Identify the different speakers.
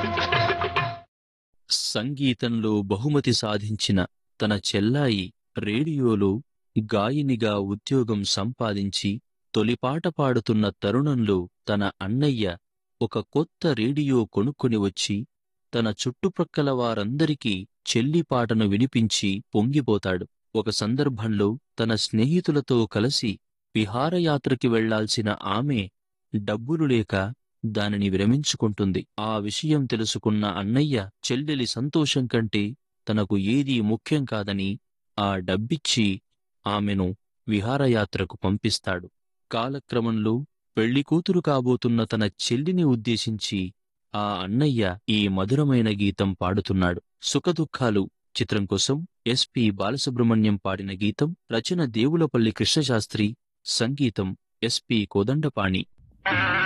Speaker 1: సంగీతంలో బహుమతి సాధించిన తన చెల్లాయి రేడియోలో గాయనిగా ఉద్యోగం సంపాదించి తొలిపాట పాడుతున్న తరుణంలో తన అన్నయ్య ఒక కొత్త రేడియో కొనుక్కొని వచ్చి తన చుట్టుప్రక్కల వారందరికీ చెల్లి పాటను వినిపించి పొంగిపోతాడు ఒక సందర్భంలో తన స్నేహితులతో కలిసి విహారయాత్రకి వెళ్లాల్సిన ఆమె డబ్బులు లేక దానిని విరమించుకుంటుంది ఆ విషయం తెలుసుకున్న అన్నయ్య చెల్లెలి సంతోషం కంటే తనకు ఏదీ ముఖ్యం కాదని ఆ డబ్బిచ్చి ఆమెను విహారయాత్రకు పంపిస్తాడు కాలక్రమంలో పెళ్లి కూతురు కాబోతున్న తన చెల్లిని ఉద్దేశించి ఆ అన్నయ్య ఈ మధురమైన గీతం పాడుతున్నాడు సుఖదుఖాలు చిత్రం కోసం ఎస్పి బాలసుబ్రహ్మణ్యం పాడిన గీతం రచన దేవులపల్లి కృష్ణశాస్త్రి సంగీతం ఎస్పి కోదండపాణి
Speaker 2: ఆ